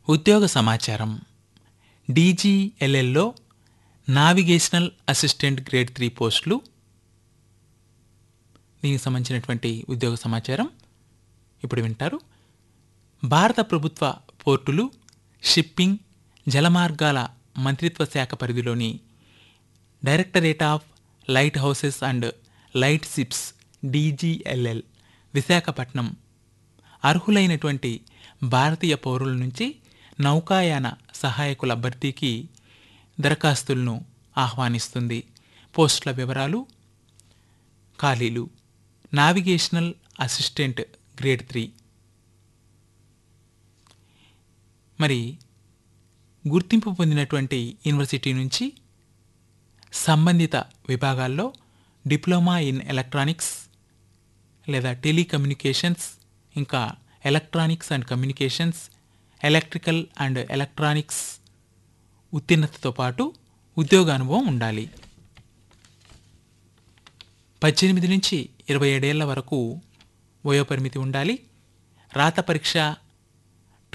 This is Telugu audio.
ఉద్యోగ సమాచారం డీజీఎల్ఎల్లో నావిగేషనల్ అసిస్టెంట్ గ్రేడ్ త్రీ పోస్టులు దీనికి సంబంధించినటువంటి ఉద్యోగ సమాచారం ఇప్పుడు వింటారు భారత ప్రభుత్వ పోర్టులు షిప్పింగ్ జలమార్గాల మంత్రిత్వ శాఖ పరిధిలోని directorate of lighthouses and lightships DGLL Visakhapatnam అర్హులైనటువంటి భారతీయ పౌరుల నుంచి నౌకాయాన సహాయకుల భర్తీకి దరఖాస్తులను ఆహ్వానిస్తుంది పోస్టుల వివరాలు ఖాళీలు నావిగేషనల్ అసిస్టెంట్ గ్రేడ్ త్రీ మరి గుర్తింపు పొందినటువంటి యూనివర్సిటీ నుంచి సంబంధిత విభాగాల్లో డిప్లొమా ఇన్ ఎలక్ట్రానిక్స్ లేదా టెలికమ్యూనికేషన్స్ ఇంకా electronics and communications electrical and electronics ఉత్తీర్ణతతో పాటు ఉద్యోగ అనుభవం ఉండాలి పద్దెనిమిది నుంచి ఇరవై ఏడేళ్ల వరకు వయోపరిమితి ఉండాలి రాత పరీక్ష